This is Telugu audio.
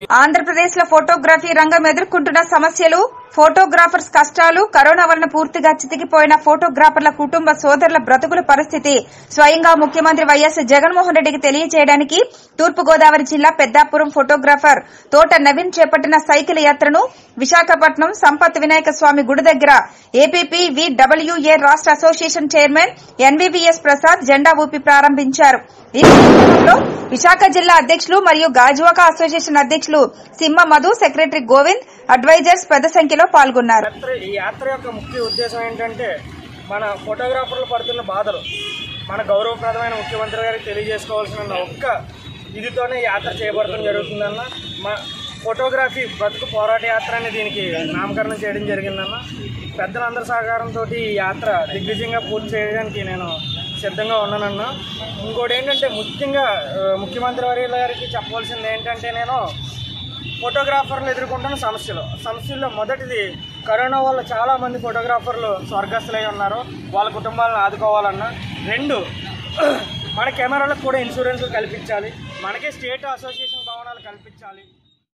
ఆంధ్రప్రదేశ్ లో ఫోటోగ్రఫీ రంగం ఎదుర్కొంటున్న సమస్యలు ఫోటోగ్రాఫర్స్ కష్టాలు కరోనా వలన పూర్తిగా చితికిపోయిన ఫోటోగ్రాఫర్ల కుటుంబ సోదరుల బ్రతుకుల పరిస్థితి స్వయంగా ముఖ్యమంత్రి వైఎస్ జగన్మోహన్ రెడ్డికి తెలియజేయడానికి తూర్పుగోదావరి జిల్లా పెద్దాపురం ఫోటోగ్రాఫర్ తోట నవీన్ చేపట్టిన సైకిల్ యాత్రను విశాఖపట్నం సంపత్ వినాయక స్వామి గుడి దగ్గర ఏపీపీ విడబ్ల్యూఏ రాష్ట్ర అసోసియేషన్ చైర్మన్ ఎన్వీబీఎస్ ప్రసాద్ జెండా ఊపి ప్రారంభించారు ఈ కార్యక్రమంలో విశాఖ జిల్లా అధ్యక్షులు మరియు గాజువాక అసోసియేషన్ అధ్యక్షులు సింహ మధు సెక్రటరీ గోవింద్ అడ్వైజర్స్ పెద్ద సంఖ్యలో పాల్గొన్నారు యాత్ర ఈ యాత్ర యొక్క ముఖ్య ఉద్దేశం ఏంటంటే మన ఫోటోగ్రాఫర్లు పడుతున్న బాధలు మన గౌరవప్రదమైన ముఖ్యమంత్రి గారికి తెలియజేసుకోవాల్సిన ఒక్క ఇదితోనే ఈ యాత్ర చేయబడటం జరుగుతుందన్న మా ఫోటోగ్రఫీ బ్రతుకు పోరాట యాత్ర అని దీనికి నామకరణం చేయడం జరిగిందన్న పెద్దలందరి సహకారంతో ఈ యాత్ర దిగ్విజయంగా పూర్తి చేయడానికి నేను సిద్ధంగా ఉన్నానన్న ఇంకోటి ఏంటంటే ముఖ్యంగా ఆ, ముఖ్యమంత్రి వర్యుల గారికి చెప్పవలసింది ఏంటంటే నేను ఫోటోగ్రాఫర్లు ఎదుర్కొంటున్న సమస్యలు సమస్యల్లో మొదటిది కరోనా వల్ల చాలా మంది ఫోటోగ్రాఫర్లు స్వర్గస్థులై ఉన్నారు వాళ్ళ కుటుంబాలను ఆదుకోవాలన్నా రెండు మన కెమెరాలకు కూడా ఇన్సూరెన్స్లు కల్పించాలి మనకే స్టేట్ అసోసియేషన్ భవనాలు కల్పించాలి